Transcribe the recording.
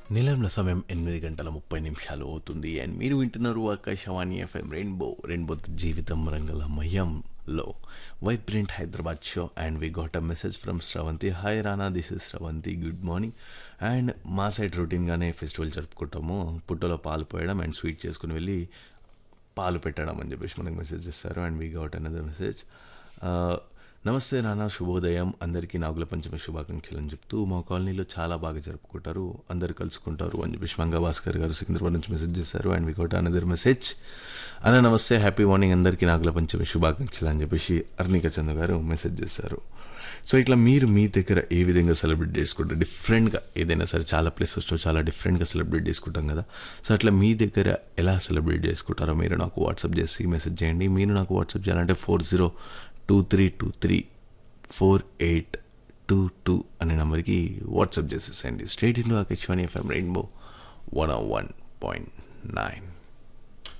నిలంల సమయం ఎనిమిది గంటల ముప్పై నిమిషాలు అవుతుంది అండ్ మీరు వింటున్నారు ఆకాశవాణి ఎఫ్ఎం రెయిన్బో రెయిన్బో జీవితం రంగుల మయంలో vibrant Hyderabad show and we got a message from Sravanthi hi Rana this is Sravanthi good morning and మా సైడ్ రొటీన్గానే ఫెస్టివల్ జరుపుకుంటాము పుట్టలో పాలు పోయడం అండ్ స్వీట్ చేసుకుని వెళ్ళి పాలు పెట్టడం అని చెప్పేసి మనకు మెసేజ్ చేస్తారు and we got another message నమస్తే నాన్న శుభోదయం అందరికీ నాగుల పంచమి శుభాకాంక్షలు అని చెప్తూ మా కాలనీలో చాలా బాగా జరుపుకుంటారు అందరు కలుసుకుంటారు అని చెప్పేసి మంగా భాస్కర్ గారు సికింద్రాబాద్ నుంచి మెసేజ్ చేశారు and we got another message అన్న నమస్తే హ్యాపీ మార్నింగ్ అందరికీ నాగుల పంచమి శుభాకాంక్షలు అని చెప్పేసి అర్నిక చంద్ర గారు మెసేజ్ చేశారు సో ఇట్లా మీరు మీ దగ్గర ఏ విధంగా సెలబ్రేట్ చేసుకుంటారు డిఫరెంట్గా ఏదైనా సరే చాలా ప్లేసెస్లో చాలా డిఫరెంట్గా సెలబ్రేట్ చేసుకుంటాం కదా సో అట్లా మీ దగ్గర ఎలా సెలబ్రేట్ చేసుకుంటారో మీరు నాకు వాట్సాప్ చేసి మెసేజ్ చేయండి మీరు నాకు వాట్సాప్ చేయాలంటే four zero two three two three four eight two two అనే నెంబర్కి వాట్సాప్ చేసేసండి straight in Akashvani FM rainbow one one point nine